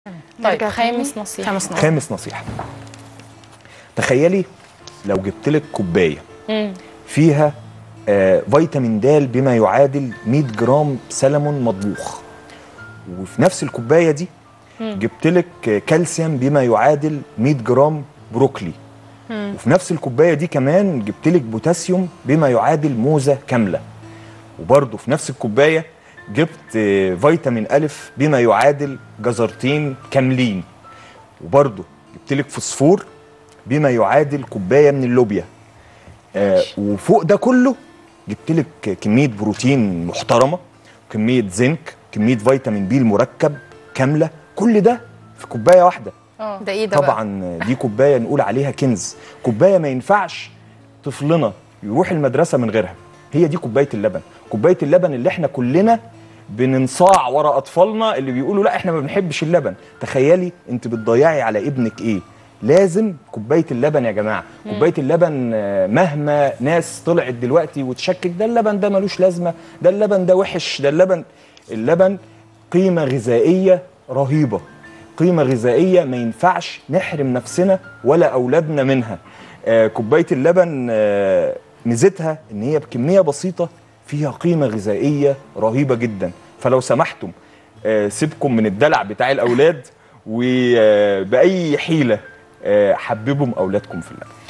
طيب نرجع خامس تاني. نصيحة خامس نصيحة خامس نصيحه تخيلي لو جبت لك كوبايه مم. فيها آه فيتامين د بما يعادل 100 جرام سلمون مطبوخ وفي نفس الكوبايه دي جبت لك آه، كالسيوم بما يعادل 100 جرام بروكلي وفي نفس الكوبايه دي كمان جبت لك بوتاسيوم بما يعادل موزه كامله وبرضه في نفس الكوبايه جبت آه، فيتامين الف بما يعادل جزرتين كاملين وبرضه جبت لك فوسفور بما يعادل كوبايه من اللوبيا آه وفوق ده كله جبت لك كميه بروتين محترمه كميه زنك كميه فيتامين بي المركب كامله كل ده في كوبايه واحده اه ده ايه ده بقى؟ طبعا دي كوبايه نقول عليها كنز كوبايه ما ينفعش طفلنا يروح المدرسه من غيرها هي دي كوبايه اللبن كوبايه اللبن اللي احنا كلنا بننصاع ورا اطفالنا اللي بيقولوا لا احنا ما بنحبش اللبن تخيلي انت بتضيعي على ابنك ايه لازم كوبايه اللبن يا جماعه كوبايه اللبن آه، مهما ناس طلعت دلوقتي وتشكك ده اللبن ده ملوش لازمه ده اللبن ده وحش ده اللبن اللبن قيمه غذائيه رهيبه قيمه غذائيه ما ينفعش نحرم نفسنا ولا اولادنا منها آه كوبايه اللبن آه ميزتها ان هي بكميه بسيطه فيها قيمه غذائيه رهيبه جدا فلو سمحتم آه سيبكم من الدلع بتاع الاولاد وباي حيله آه حببوا اولادكم في اللبن